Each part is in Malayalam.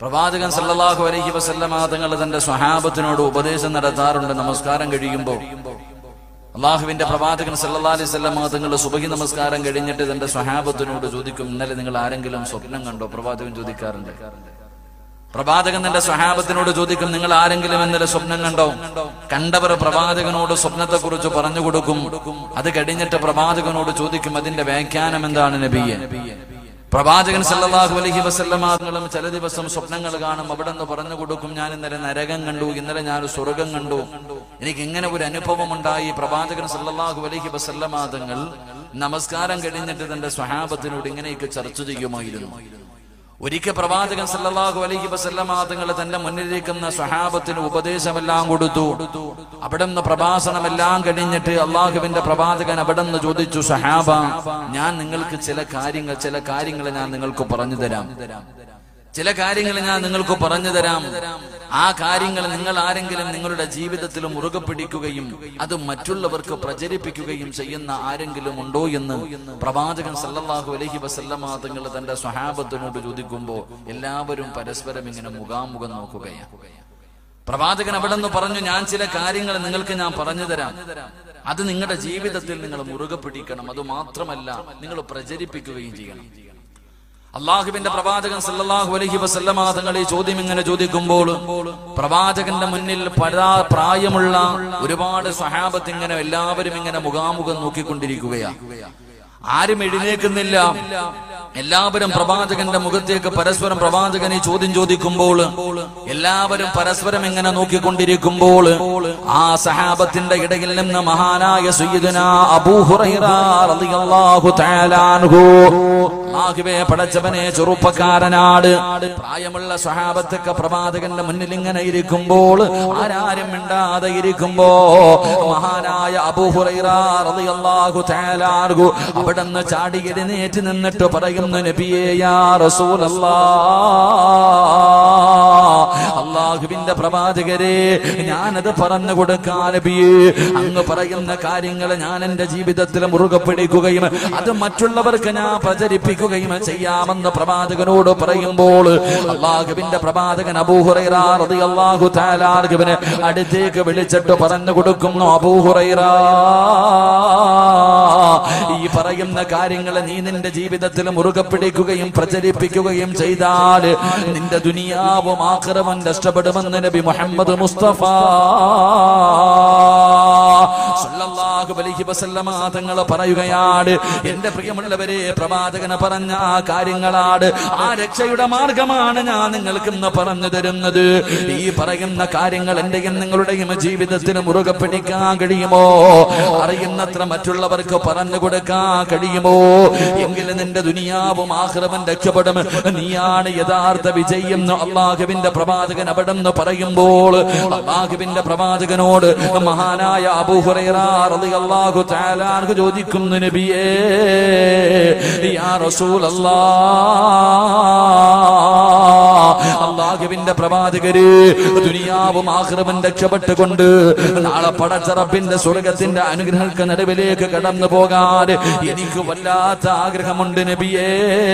പ്രവാചകൻ സല്ലല്ലാഹു അലൈഹി വസല്ലമ തങ്ങൾ തന്റെ സ്വഹാബത്തിനോട് ഉപദേശം നടത്താറുണ്ട് നമസ്കാരം കഴിയുമ്പോൾ അള്ളാഹുവിന്റെ പ്രവാചകൻ സല്ലല്ലാഹു അലൈഹി വസല്ലമ തങ്ങൾ സുബഹി നമസ്കാരം കഴിഞ്ഞിട്ട് തന്റെ സ്വഹാബത്തിനോട് ചോദിക്കും ഇന്നലെ നിങ്ങൾ ആരെങ്കിലും സ്വപ്നം കണ്ടോ പ്രവാചകൻ ചോദിക്കാറുണ്ട് പ്രവാചകൻ തന്റെ സ്വഹാബത്തിനോട് ചോദിക്കും നിങ്ങൾ ആരെങ്കിലും ഇന്നലെ സ്വപ്നം കണ്ടോ കണ്ടവർ പ്രവാചകനോട് സ്വപ്നത്തെ കുറിച്ച് പറഞ്ഞു കൊടുക്കും അത് കഴിഞ്ഞിട്ട് പ്രവാചകനോട് ചോദിക്കും അതിന്റെ വ്യാഖ്യാനം എന്താണ് നബിയെ പ്രവാചകൻ സല്ലല്ലാഹു അലൈഹി വസല്ലമാങ്ങളും ചില ദിവസം സ്വപ്നങ്ങൾ കാണും അവിടെ നിന്ന് പറഞ്ഞു കൊടുക്കും ഞാൻ ഇന്നലെ നരകം കണ്ടു ഇന്നലെ ഞാൻ സ്വർഗം കണ്ടു എനിക്ക് ഇങ്ങനെ ഒരു അനുഭവം ഉണ്ടായി പ്രവാചകൻ സല്ലല്ലാഹു അലൈഹി വസല്ലമാതങ്ങൾ നമസ്കാരം കഴിഞ്ഞിട്ട് തന്റെ സ്വഹാബത്തിനോട് ഇങ്ങനെയൊക്കെ ചർച്ച ചെയ്യുമായിരുന്നു ഒരിക്കൽ പ്രവാചകൻ സല്ലല്ലാഹു അലൈഹി വസല്ലമ തങ്ങൾ തന്റെ മുന്നിലിരിക്കുന്ന സ്വഹാബത്തിന് ഉപദേശമെല്ലാം കൊടുത്തു അവിടെ നിന്ന് പ്രഭാഷണമെല്ലാം കഴിഞ്ഞിട്ട് അള്ളാഹുവിന്റെ പ്രവാചകൻ അവിടെ നിന്ന് ചോദിച്ചു സഹാബ ഞാൻ നിങ്ങൾക്ക് ചില കാര്യങ്ങൾ ചില കാര്യങ്ങൾ ഞാൻ നിങ്ങൾക്ക് പറഞ്ഞു തരാം ചില കാര്യങ്ങൾ ഞാൻ നിങ്ങൾക്ക് പറഞ്ഞു തരാം ആ കാര്യങ്ങൾ നിങ്ങൾ ആരെങ്കിലും നിങ്ങളുടെ ജീവിതത്തിൽ മുറുകെ പിടിക്കുകയും അത് മറ്റുള്ളവർക്ക് പ്രചരിപ്പിക്കുകയും ചെയ്യുന്ന ആരെങ്കിലും ഉണ്ടോ എന്ന് പ്രവാചകൻ സല്ലല്ലാഹു അലൈഹി വസല്ലമ തങ്ങൾ തന്റെ സ്വഹാബത്തിനോട് ചോദിക്കുമ്പോൾ എല്ലാവരും പരസ്പരം ഇങ്ങനെ മുഖാമുഖം നോക്കുകയാണ് പ്രവാചകൻ അവിടെ നിന്ന് പറഞ്ഞു ഞാൻ ചില കാര്യങ്ങൾ നിങ്ങൾക്ക് ഞാൻ പറഞ്ഞു തരാം അത് നിങ്ങളുടെ ജീവിതത്തിൽ നിങ്ങൾ മുറുകെ പിടിക്കണം അത് മാത്രമല്ല നിങ്ങൾ പ്രചരിപ്പിക്കുകയും ചെയ്യണം അള്ളാഹുവിന്റെ പ്രവാചകൻ സല്ലല്ലാഹു അലൈഹി വസല്ലമ തങ്ങൾ ഈ ചോദ്യം ഇങ്ങനെ ചോദിക്കുമ്പോൾ പ്രവാചകന്റെ മുന്നിൽ പരാ പ്രായമുള്ള ഒരുപാട് സഹാബത്ത് ഇങ്ങനെ എല്ലാവരും ഇങ്ങനെ മുഖാമുഖം നോക്കിക്കൊണ്ടിരിക്കുകയാണ് ആരും എഴുന്നേക്കുന്നില്ല എല്ലാവരും പ്രവാചകന്റെ മുഖത്തേക്ക് പരസ്പരം പ്രവാചകൻ ഈ ചോദ്യം ചോദിക്കുമ്പോൾ എല്ലാവരും പരസ്പരം ഇങ്ങനെ നോക്കിക്കൊണ്ടിരിക്കുമ്പോൾ ആ സഹാബത്തിന്റെ ഇടയിൽ നിന്ന് മഹാനായ സയ്യിദുന അബൂ ഹുറൈറ റളിയല്ലാഹു തആല അൻഹു അല്ലാഹുവേ പടച്ചവനെ ചെറുപ്പക്കാരനാട് പ്രായമുള്ള സ്വഹാബത്തൊക്കെ പ്രവാചകന്റെ മുന്നിൽ ഇങ്ങനെ ഇരിക്കുമ്പോൾ ആരാരും മിണ്ടാതെ ഇരിക്കുമ്പോ മഹാനായ അബൂ ഹുറൈറ റളിയല്ലാഹു തആല അൻഹു അവിടുന്ന് ചാടി എഴുന്നേറ്റ് നിന്നിട്ട് പറയുന്നു നബിയേ യാ റസൂലല്ലാ അള്ളാഹുവിന്റെ പ്രവാചകരെ ഞാനത് പറഞ്ഞു കൊടുക്കാൻ നബിയേ അങ്ങ് പറയുന്ന കാര്യങ്ങൾ ഞാൻ എന്റെ ജീവിതത്തിൽ മുറുകെ പിടിക്കുകയും അത് മറ്റുള്ളവർക്ക് ഞാൻ പ്രചരിപ്പിക്കുകയും ചെയ്യാമെന്ന് പ്രവാചകനോട് പറയുമ്പോൾ അള്ളാഹുവിന്റെ പ്രവാചകൻ അബൂഹുറൈറ റളിയല്ലാഹു തആല അൻഹുവിനെ അടുത്തേക്ക് വിളിച്ചിട്ട് പറഞ്ഞു കൊടുക്കുന്നു അബൂഹുറൈറ ഈ പറയുന്ന കാര്യങ്ങൾ നീ നിന്റെ ജീവിതത്തിൽ മുറുകെ പിടിക്കുകയും പ്രചരിപ്പിക്കുകയും ചെയ്താൽ നിന്റെ ദുനിയാവും ആക്രമം നഷ്ടപ്പെടുമെന്ന് നബി മുഹമ്മദ് മുസ്തഫ സല്ലല്ലാഹു അലൈഹി വസല്ലമ തങ്ങൾ പറയുകയാണ് എന്റെ പ്രിയമുള്ളവരെ പ്രവാചകന് പറഞ്ഞ ആ കാര്യങ്ങളാണ് ആ രക്ഷയുടെ മാർഗമാണ് ഞാൻ നിങ്ങൾക്ക് ഇന്ന് പറഞ്ഞു തരുന്നത് ഈ പറയുന്ന കാര്യങ്ങൾ എന്റെയും നിങ്ങളുടെയും ജീവിതത്തിന് മുറുകെ പിടിക്കാൻ കഴിയുമോ അറിയുന്നത്ര മറ്റുള്ളവർക്ക് പറഞ്ഞു കൊടുക്കാൻ കഴിയുമോ എങ്കിലും നിന്റെ ദുനിയാവും ആഹ്റവൻ രക്ഷപ്പെടും നീയാണ് യഥാർത്ഥ വിജയം എന്ന് അള്ളാഹുവിന്റെ പ്രവാചകൻ അവിടെ നിന്ന് പറയുമ്പോൾ അള്ളാഹുവിന്റെ പ്രവാചകനോട് മഹാനായ അബൂഹുറൈറ റളിയല്ലാഹു തആല അൻഹു ചോദിക്കുന്നു നബിയേ യാ റസൂലല്ലാ അള്ളാഹുവിന്റെ പ്രവാചകര് ദുനിയാവും ആഹ്റവും രക്ഷപ്പെട്ടുകൊണ്ട് നാളെ പടച്ചറപ്പിന്റെ സ്വർഗത്തിന്റെ അനുഗ്രഹങ്ങൾക്ക് നടുവിലേക്ക് കടന്നു പോകാൻ എനിക്ക് വല്ലാത്ത ആഗ്രഹമുണ്ട് നബിയേ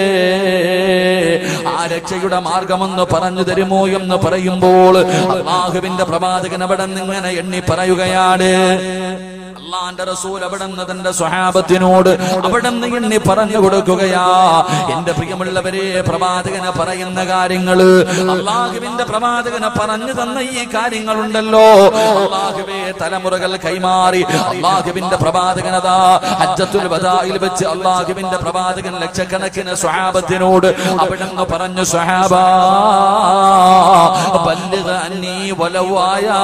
ആ രക്ഷയുടെ മാർഗമെന്ന് പറഞ്ഞു തരുമോ എന്ന് പറയുമ്പോൾ അള്ളാഹുവിന്റെ പ്രവാചകൻ അവിടെ നിന്ന് ഇങ്ങനെ എണ്ണി പറയുകയാണ് അള്ളാന്റെ റസൂൽ അവിടെ നിന്ന് തന്റെ സ്വഹാബത്തിനോട് അവിടെ നിന്ന് എണ്ണി പറഞ്ഞു കൊടുക്കുകയാ എന്റെ പ്രിയമുള്ളവരെ പ്രവാചകന് പറയുന്ന കാര്യങ്ങള് അള്ളാഹുവിന്റെ പ്രവാചകന് പറഞ്ഞു തന്ന ഈ കാര്യങ്ങളുണ്ടല്ലോ അള്ളാഹുവേ തലമുറകൾ കൈമാറി അള്ളാഹുവിന്റെ പ്രവാചകനതാ ഹജ്ജത്തുൽ വദായിൽ വെച്ച് അള്ളാഹുവിന്റെ പ്രവാചകൻ ലക്ഷക്കണക്കിന് സ്വഹാബത്തിനോട് അവിടെ നിന്ന് പറഞ്ഞു സ്വഹാബ ബല്ലിഗ അന്നീ വലവായാ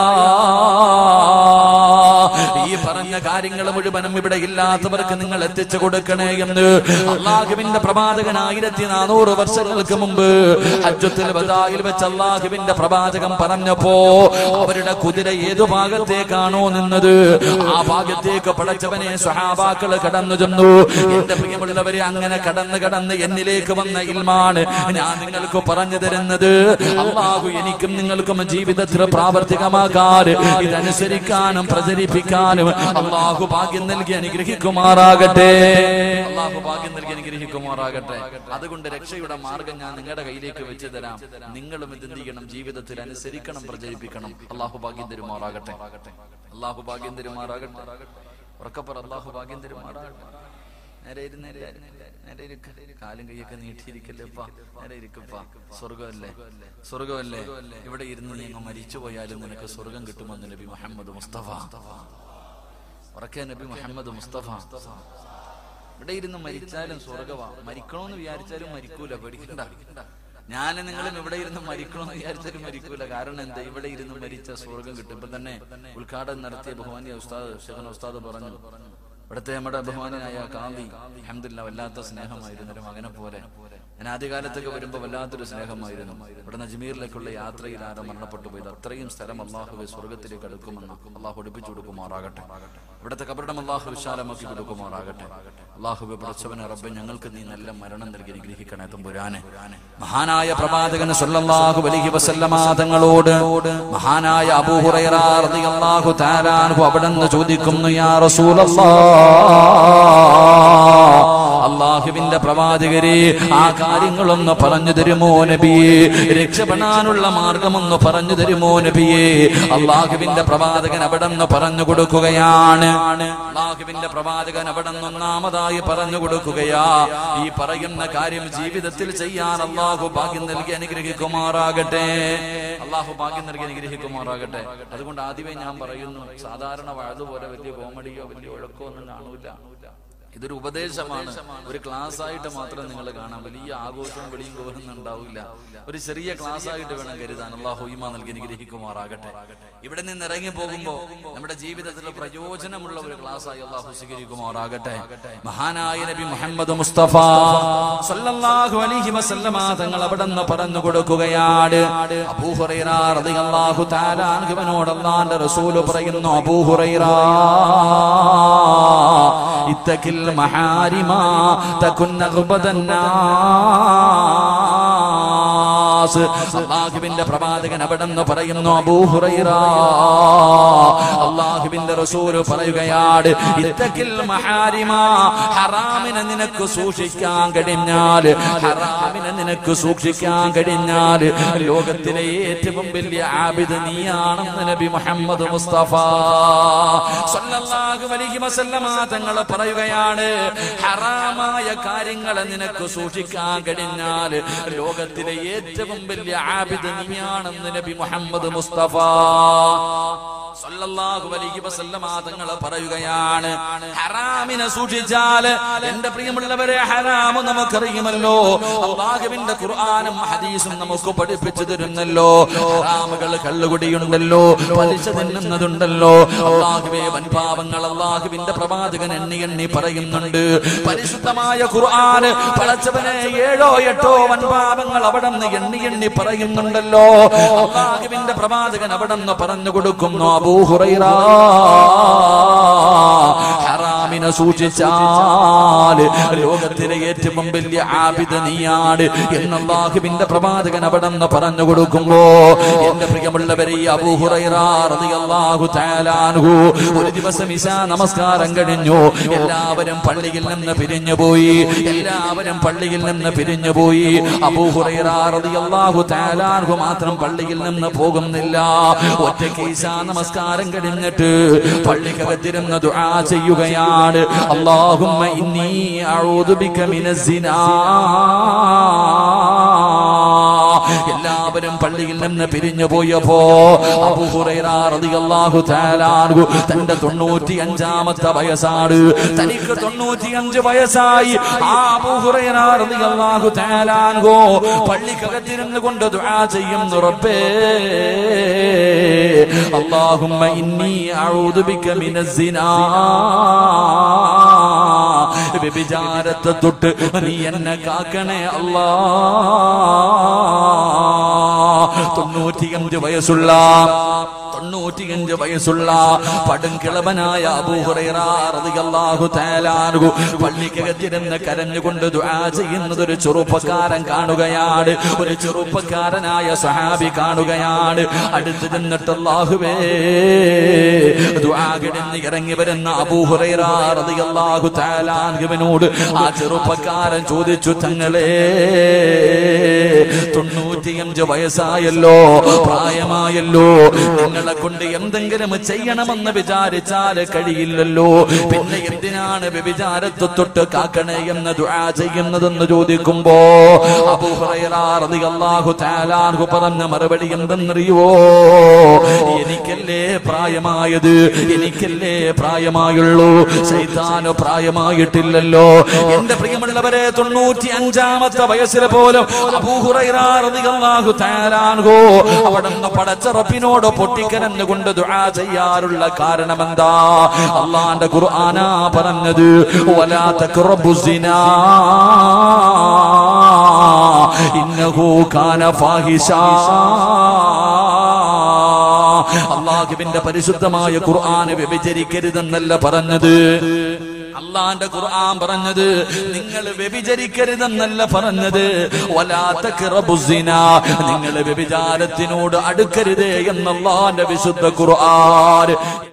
ഈ പറഞ്ഞ കാര്യങ്ങൾ മുഴുവനും ഇവിടെ ഇല്ലാത്തവർക്ക് നിങ്ങൾ എത്തിച്ചു കൊടുക്കണേ എന്ന് അള്ളാഹുവിന്റെ പ്രവാചകൻ ആയിരത്തി നാനൂറ് വർഷങ്ങൾക്ക് മുമ്പ് ഹജ്ജത്തുൽ വദായിൽ വെച്ച് അള്ളാഹുവിന്റെ പ്രവാചകൻ പറഞ്ഞപ്പോ അവരുടെ കുതിര ഏതു ഭാഗത്തേക്കാണോ നിന്നത് ആ ഭാഗത്തേക്ക് പടച്ചവനെ സ്വഹാബാക്കള് കടന്നു ചെന്നു എന്റെ പ്രിയമുള്ളവരെ അങ്ങനെ കടന്ന് കടന്ന് എന്നിലേക്ക് വന്ന ഇൽമാണ് ഞാൻ നിങ്ങൾക്ക് പറഞ്ഞു തരുന്നത് അള്ളാഹു എനിക്കും നിങ്ങൾക്കും ജീവിതത്തിൽ പ്രാവർത്തികമാക്കാൻ ഇതനുസരിക്കാനും പ്രചരിപ്പിക്കാനും ചെയ്യിപ്പിക്കാനും അള്ളാഹു ഭാഗ്യം നൽകി അനുഗ്രഹിക്കുമാറാകട്ടെ അള്ളാഹു ഭാഗ്യം നൽകി അനുഗ്രഹിക്കുമാറാകട്ടെ അതുകൊണ്ട് രക്ഷയുടെ മാർഗം ഞാൻ നിങ്ങളുടെ കയ്യിലേക്ക് വെച്ച് തരാം നിങ്ങളും ഇത് എന്ത് ചെയ്യണം ജീവിതത്തിൽ അനുസരിക്കണം പ്രചരിപ്പിക്കണം അള്ളാഹു ഭാഗ്യം തരുമാറാകട്ടെ അള്ളാഹു ഭാഗ്യം തരുമാറാകട്ടെ ഉറക്കപ്പുറ അള്ളാഹു ഭാഗ്യം തരുമാറാകട്ടെ നേരെ ഇരുന്ന് നേരെ നേരെ ഇരിക്ക കാലും കൈയൊക്കെ നീട്ടിയിരിക്കല്ലേപ്പാ നേരെ ഇരിക്കപ്പാ സ്വർഗമല്ലേ സ്വർഗമല്ലേ ഇവിടെ ഇരുന്ന് നീ അങ്ങ് മരിച്ചു പോയാലും നിനക്ക് സ്വർഗം കിട്ടുമെന്ന് നബി മുഹമ്മദ് മുസ്തഫ ഉറക്കെ നബി മുഹമ്മദ് മുസ്തഫ ഇവിടെ ഇരുന്ന് മരിച്ചാലും സ്വർഗവാ മരിക്കണമെന്ന് വിചാരിച്ചാലും മരിക്കൂല പേടിക്കണ്ട ഞാൻ നിങ്ങളും ഇവിടെ ഇരുന്ന് മരിക്കണമെന്ന് വിചാരിച്ചാലും മരിക്കൂല കാരണം എന്താ ഇവിടെ ഇരുന്ന് മരിച്ച സ്വർഗം കിട്ടും ഇപ്പൊ തന്നെ ഉദ്ഘാടനം നടത്തിയ ബഹുമാനിയ ഉസ്താദ് ഷെഖൻ ഉസ്താദ് പറഞ്ഞു ഇവിടുത്തെ നമ്മുടെ ബഹുമാനായ കാവി അഹമ്മദില്ല വല്ലാത്ത സ്നേഹമായിരുന്നു ഒരു മകനെ പോലെ ഞാൻ ആദ്യകാലത്തൊക്കെ വരുമ്പോൾ വല്ലാത്തൊരു സ്നേഹമായിരുന്നു ഇവിടെ നജ്മീറിലേക്കുള്ള യാത്രയിൽ ആരോ മരണപ്പെട്ടു പോയത് അത്രയും സ്ഥലം അള്ളാഹുവെ സ്വർഗത്തിലേക്ക് അടുക്കുമെന്ന് അള്ളാഹു ഒടിപ്പിച്ചു കൊടുക്കുമാറാകട്ടെ ഇവിടുത്തെ കബറിടം അള്ളാഹു വിശാലമാക്കി കൊടുക്കുമാറാകട്ടെ അള്ളാഹുബെ പ്രസവന റബ്ബെ ഞങ്ങൾക്ക് നീ നല്ല മരണം നൽകി അനുഗ്രഹിക്കണേ തമ്പുരാനെ മഹാനായ പ്രവാചകൻ സല്ലല്ലാഹു അലൈഹി വസല്ലമ തങ്ങളോട് മഹാനായ അബൂ ഹുറൈറ റളിയല്ലാഹു തആല അൻഹു അവിടുന്ന് ചോദിക്കുന്നു യാ റസൂലല്ലാഹ് അള്ളാഹുവിന്റെ പ്രവാചകരെ ആ കാര്യങ്ങളൊന്ന് പറഞ്ഞു തരുമോ നബിയെ രക്ഷപ്പെടാനുള്ള മാർഗമൊന്ന് പറഞ്ഞു തരുമോ നബിയെ അള്ളാഹുവിന്റെ പ്രവാചകൻ അവിടെ നിന്ന് പറഞ്ഞു കൊടുക്കുകയാണ് അള്ളാഹുവിന്റെ പ്രവാചകൻ അവിടെ നിന്ന് ഒന്നാമതായി പറഞ്ഞു കൊടുക്കുകയാ ഈ പറയുന്ന കാര്യം ജീവിതത്തിൽ ചെയ്യാൻ അള്ളാഹു ഭാഗ്യം നൽകി അനുഗ്രഹിക്കുമാറാകട്ടെ അള്ളാഹു ഭാഗ്യം നൽകി അനുഗ്രഹിക്കുമാറാകട്ടെ അതുകൊണ്ട് ആദ്യമേ ഞാൻ പറയുന്നു സാധാരണ വഴുതുപോലെ വലിയ കോമഡിയോ വലിയ ഒഴക്കോ ഒന്നും കാണൂല ഇതൊരു ഉപദേശമാണ് ഒരു ക്ലാസ് ആയിട്ട് മാത്രം നിങ്ങൾ കാണാം വലിയ ആഘോഷവും വെളിയും കോരൊന്നും ഉണ്ടാവില്ല ഒരു ചെറിയ ക്ലാസ് ആയിട്ട് വേണം കരുതാൻ അള്ളാഹു ഈമ നൽകി അനുഗ്രഹിക്കുമാറാകട്ടെ ഇവിടെ നിന്ന് ഇറങ്ങി പോകുമ്പോ നമ്മുടെ ജീവിതത്തിൽ പ്രയോജനമുള്ള ഒരു ക്ലാസ് ആയി അള്ളാഹു സ്വീകരിക്കുമാറാകട്ടെ മഹാനായ നബി മുഹമ്മദ് മുസ്തഫ സല്ലല്ലാഹു അലൈഹി വസല്ലമ തങ്ങൾ അവിടെ നിന്ന് പറഞ്ഞു കൊടുക്കുകയാണ് അബൂ ഹുറൈറ റളിയല്ലാഹു തആല അൻഹുവിനോട് അല്ലാഹുവിന്റെ റസൂൽ പറയുന്നു അബൂ ഹുറൈറ ഇത്തക്കിൽ മഹാരിമ തകുന്ന അള്ളാഹുവിന്റെ പ്രവാചകൻ അവിടെ നിന്ന് പറയുന്നു അബൂ ഹുറൈറ അള്ളാഹുവിന്റെ റസൂൽ പറയുകയാണ് ഇത്തക്കിൽ മഹാരിമ ഹറാമിനെ നിനക്ക് സൂക്ഷിക്കാൻ കഴിഞ്ഞാൽ ഹറാമിനെ നിനക്ക് സൂക്ഷിക്കാൻ കഴിഞ്ഞാൽ ലോകത്തിലെ ഏറ്റവും വലിയ ആബിദ് നീയാണെന്ന് നബി മുഹമ്മദ് മുസ്തഫ സല്ലല്ലാഹു അലൈഹി വസല്ലമ തങ്ങൾ പറയുകയാണ് ഹറാമായ കാര്യങ്ങളെ നിനക്ക് സൂക്ഷിക്കാൻ കഴിഞ്ഞാൽ ലോകത്തിലെ ഏറ്റവും വലിയ ആബിദ് നീയാണെന്ന് നബി മുഹമ്മദ് മുസ്തഫ സല്ലല്ലാഹു അലൈഹി വസല്ലമ തങ്ങൾ പറയുകയാണ് ഹറാമിനെ സൂക്ഷിച്ചാൽ എന്റെ പ്രിയമുള്ളവരെ ഹറാം നമുക്കറിയുമല്ലോ അള്ളാഹുവിന്റെ ഖുർആനും ഹദീസും നമുക്ക് പഠിപ്പിച്ചു തരുന്നല്ലോ ഹറാമുകൾ കള്ളുകുടിയുണ്ടല്ലോ പലിശ തിന്നുന്നതുണ്ടല്ലോ അള്ളാഹുവെ വൻപാപങ്ങൾ അള്ളാഹുവിന്റെ പ്രവാചകൻ എണ്ണി എണ്ണി പറയുന്നുണ്ട് പരിശുദ്ധമായ ഖുർആൻ പടച്ചവനെ ഏഴോ എട്ടോ വൻപാപങ്ങൾ അവിടെ നിന്ന് എണ്ണി എണ്ണി പറയുന്നുണ്ടല്ലോ അള്ളാഹുവിന്റെ പ്രവാചകൻ അവിടെ നിന്ന് പറഞ്ഞു കൊടുക്കുന്നു അബൂ ഹുറൈറ ഹറാമിനെ സൂക്ഷിച്ചാൽ ലോകത്തിലെ ഏറ്റവും വലിയ ആബിദ നീയാണ് എന്ന് അള്ളാഹുവിന്റെ പ്രവാചകൻ അവിടെ നിന്ന് പറഞ്ഞു കൊടുക്കുമ്പോ എന്റെ പ്രിയമുള്ളവരെ ഈ അബൂ ഹുറൈറ റളിയല്ലാഹു തആല അൻഹു ഒരു ദിവസം ഇശാ നമസ്കാരം കഴിഞ്ഞു എല്ലാവരും പള്ളിയിൽ നിന്ന് പിരിഞ്ഞു പോയി എല്ലാവരും പള്ളിയിൽ നിന്ന് പിരിഞ്ഞു പോയി അബൂ ഹുറൈറ റളിയല്ലാഹു തആല അൻഹു മാത്രം പള്ളിയിൽ നിന്ന് പോകുന്നില്ല ഒറ്റയ്ക്ക് ഇശാ നമസ്കാരം കഴിഞ്ഞിട്ട് പള്ളിക്കകത്തിരുന്ന് ദുആ ചെയ്യുകയാണ് അല്ലാഹുമ്മ ഇന്നി അഊദു ബിക മിനസ്സിനാ എല്ലാവരും പള്ളിയിൽ നിന്ന് പിരിഞ്ഞു പോയപ്പോ അബൂ ഹുറൈറ റളിയല്ലാഹു തആല അൻഹു തന്റെ തൊണ്ണൂറ്റി അഞ്ചാമത്തെ വയസ്സാണ് തനിക്ക് തൊണ്ണൂറ്റി അഞ്ച് വയസ്സായി ആ അബൂ ഹുറൈറ റളിയല്ലാഹു തആല അൻഹു പള്ളിക്കകത്തിരുന്ന് കൊണ്ട് ദുആ ചെയ്യുന്നു റബ്ബേ اللهم إني أعوذ بك من الزنا വ്യഭിചാരത്തെ തൊട്ട് നീ എന്നെ കാക്കണേ അല്ലാ തൊണ്ണൂറ്റിയഞ്ച് വയസ്സുള്ള തൊണ്ണൂറ്റി തൊണ്ണൂറ്റിയഞ്ച് വയസ്സുള്ള പടുംകിളവനായ അബൂഹുറൈറാഹു തേലാർഗു പള്ളിക്കകത്തിരുന്ന് കരഞ്ഞുകൊണ്ട് ദുആ ചെയ്യുന്നത് ഒരു ചെറുപ്പക്കാരൻ കാണുകയാണ് ഒരു ചെറുപ്പക്കാരനായ സഹാബി കാണുകയാണ് അടുത്ത് ചെന്നിട്ട് അല്ലാഹുവേ ദുആ കിടന്ന് ഇറങ്ങി വരുന്ന അബൂഹുറൈറാഹു തേലാർഗുവിനോട് ആ ചെറുപ്പക്കാരൻ ചോദിച്ചു തങ്ങളെ തൊണ്ണൂറ്റിയഞ്ച് വയസ്സായല്ലോ പ്രായമായല്ലോ നിങ്ങളെ കൊണ്ട് എന്തെങ്കിലും ചെയ്യണമെന്ന് വിചാരിച്ചാൽ കഴിയില്ലല്ലോ പിന്നെ എന്തിനാണ് വ്യഭിചാരത്തെ തൊട്ട് കാക്കണേ എന്ന് ദുആ ചെയ്യുന്നതെന്ന് ചോദിക്കുമ്പോ അബൂഹുറൈറാഹു താലാഹു പറഞ്ഞ മറുപടി എന്തെന്നറിയോ എനിക്കല്ലേ പ്രായമായത് എനിക്കല്ലേ പ്രായമായുള്ളൂ ശൈതാന് പ്രായമായിട്ടില്ലല്ലോ എന്റെ പ്രിയമുള്ളവരെ തൊണ്ണൂറ്റി അഞ്ചാമത്തെ വയസ്സിൽ പോലും അബൂഹുറൈറാഹു താലാൻഹോ അവിടെ നിന്ന് പടച്ചറപ്പിനോട് പൊട്ടിക്കരഞ്ഞുകൊണ്ട് ദുആ ചെയ്യാറുള്ള കാരണം എന്താ അള്ളാന്റെ ഖുർആനാ പറഞ്ഞത് വലാ തഖറബു സിനാ ഇന്നഹു കാന ഫാഹിഷാ അള്ളാഹുവിന്റെ പരിശുദ്ധമായ ഖുർആന് വ്യഭിചരിക്കരുതെന്നല്ല പറഞ്ഞത് അള്ളാന്റെ ഖുർആൻ പറഞ്ഞത് നിങ്ങൾ വ്യഭിചരിക്കരുതെന്നല്ല പറഞ്ഞത് വലാത്തക്കിറബുസിന നിങ്ങൾ വ്യഭിചാരത്തിനോട് അടുക്കരുതേ എന്നല്ലാന്റെ വിശുദ്ധ ഖുർആൻ